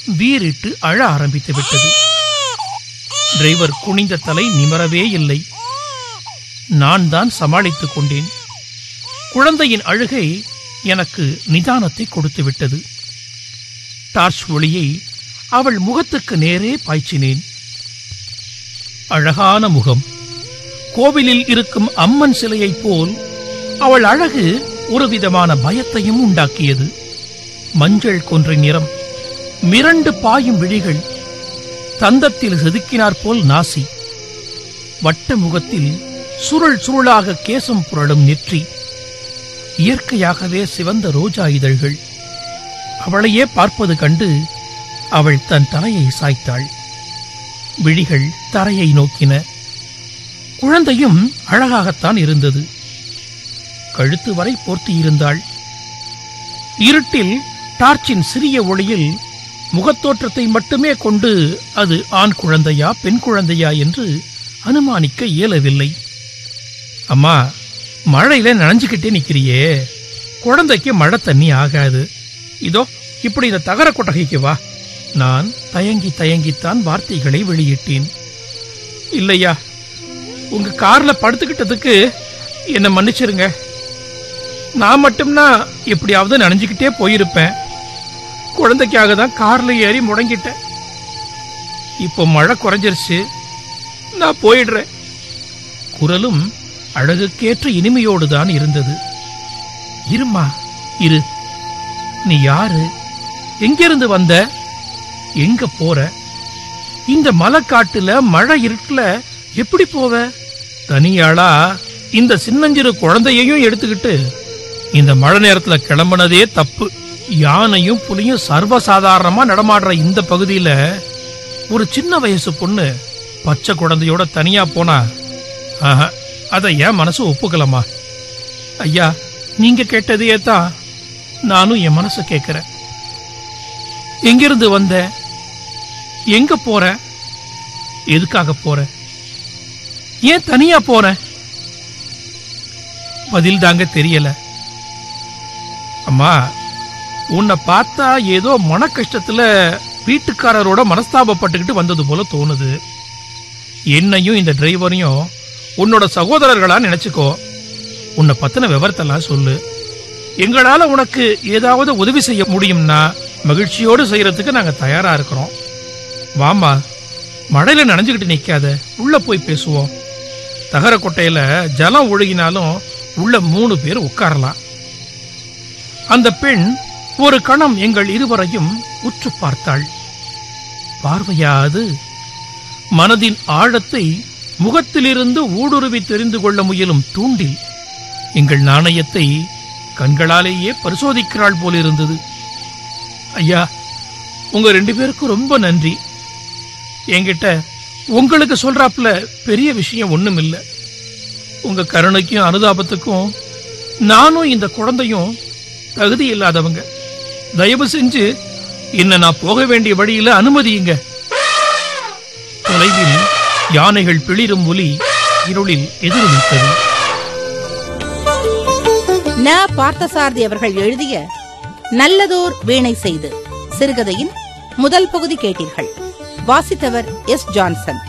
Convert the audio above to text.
வீறிட்டு அழ ஆரம்பித்து விட்டது டிரைவர் குனிந்த தலை நிமரவே இல்லை நான் தான் சமாளித்துக் கொண்டேன் குழந்தையின் அழுகை எனக்கு நிதானத்தை கொடுத்து விட்டது டார்ச் ஒளியை அவள் முகத்துக்கு நேரே பாய்ச்சினேன் அழகான முகம் கோவிலில் இருக்கும் அம்மன் சிலையைப் போல் அவள் அழகு ஒரு விதமான பயத்தையும் உண்டாக்கியது மஞ்சள் கொன்றை நிறம் மிரண்டு பாயும் விழிகள் தந்தத்தில் செதுக்கினாற் போல் நாசி வட்ட முகத்தில் சுருள் சுருளாக கேசம் புரளும் நெற்றி இயற்கையாகவே சிவந்த ரோஜா இதழ்கள் அவளையே பார்ப்பது கண்டு அவள் தன் தலையை சாய்த்தாள் விழிகள் தரையை நோக்கின குழந்தையும் அழகாகத்தான் இருந்தது கழுத்து வரை போர்த்தியிருந்தாள் இருட்டில் டார்ச்சின் சிறிய ஒளியில் முகத்தோற்றத்தை மட்டுமே கொண்டு அது ஆண் குழந்தையா பெண் குழந்தையா என்று அனுமானிக்க இயலவில்லை அம்மா மழையில நனைஞ்சுக்கிட்டே நிக்கிறியே குழந்தைக்கு மழை தண்ணி ஆகாது இதோ இப்படி இந்த தகர கொட்டகைக்கு வா நான் தயங்கி தயங்கித்தான் வார்த்தைகளை வெளியிட்டேன் இல்லையா உங்க கார்ல படுத்துக்கிட்டதுக்கு என்ன மன்னிச்சிருங்க நான் மட்டும்னா எப்படியாவது நனைஞ்சுக்கிட்டே போயிருப்பேன் குழந்தைக்காக தான் கார்ல ஏறி முடங்கிட்டேன் இப்போ மழை குறைஞ்சிருச்சு நான் போயிடுறேன் குரலும் அழகுக்கேற்ற இனிமையோடு தான் இருந்தது இருமா இரு நீ யாரு எங்கிருந்து வந்த எங்க போற இந்த மலைக்காட்டுல மழை இருட்டுல எப்படி போவ தனியாளா இந்த சின்னஞ்சிறு குழந்தையையும் எடுத்துக்கிட்டு இந்த மழை நேரத்துல கிளம்புனதே தப்பு யானையும் புலியும் சர்வசாதாரணமா நடமாடுற இந்த பகுதியில ஒரு சின்ன வயசு பொண்ணு பச்சை குழந்தையோட தனியா போனா ஆஹா, அதை என் மனசு ஒப்புக்கலமா ஐயா நீங்க கேட்டதையே தான் நானும் என் மனசு கேட்கிறேன் எங்கிருந்து வந்த எங்க போற எதுக்காக போற ஏன் தனியா போற பதில் தாங்க தெரியல அம்மா உன்னை பார்த்தா ஏதோ மன கஷ்டத்துல வீட்டுக்காரரோட மனஸ்தாபப்பட்டுக்கிட்டு வந்தது போல தோணுது என்னையும் இந்த டிரைவரையும் உன்னோட சகோதரர்களா நினைச்சுக்கோ உன்னை பத்தின விவரத்தெல்லாம் சொல்லு எங்களால உனக்கு ஏதாவது உதவி செய்ய முடியும்னா மகிழ்ச்சியோடு செய்யறதுக்கு நாங்க தயாரா இருக்கிறோம் வாமா மழையில நனைஞ்சுக்கிட்டு நிக்காத உள்ள போய் பேசுவோம் தகர கொட்டையில ஜலம் ஒழுகினாலும் உள்ள மூணு பேர் உட்காரலாம் அந்த பெண் ஒரு கணம் எங்கள் இருவரையும் உற்று பார்த்தாள் பார்வையாது மனதின் ஆழத்தை முகத்திலிருந்து ஊடுருவி தெரிந்து கொள்ள முயலும் தூண்டில் எங்கள் நாணயத்தை கண்களாலேயே பரிசோதிக்கிறாள் போலிருந்தது ஐயா உங்க ரெண்டு பேருக்கும் ரொம்ப நன்றி என்கிட்ட உங்களுக்கு சொல்றாப்புல பெரிய விஷயம் ஒண்ணும் இல்ல உங்க கருணைக்கும் அனுதாபத்துக்கும் நானும் இந்த குழந்தையும் தகுதி இல்லாதவங்க தயவு செஞ்சு என்ன நான் போக வேண்டிய வழியில அனுமதியுங்க தொலைவில் யானைகள் பிளிரும் ஒலி இருளில் எதிரொலித்தது ந பார்த்தசாரதி அவர்கள் எழுதிய நல்லதோர் வீணை செய்து சிறுகதையின் முதல் பகுதி கேட்டீர்கள் வாசித்தவர் எஸ் ஜான்சன்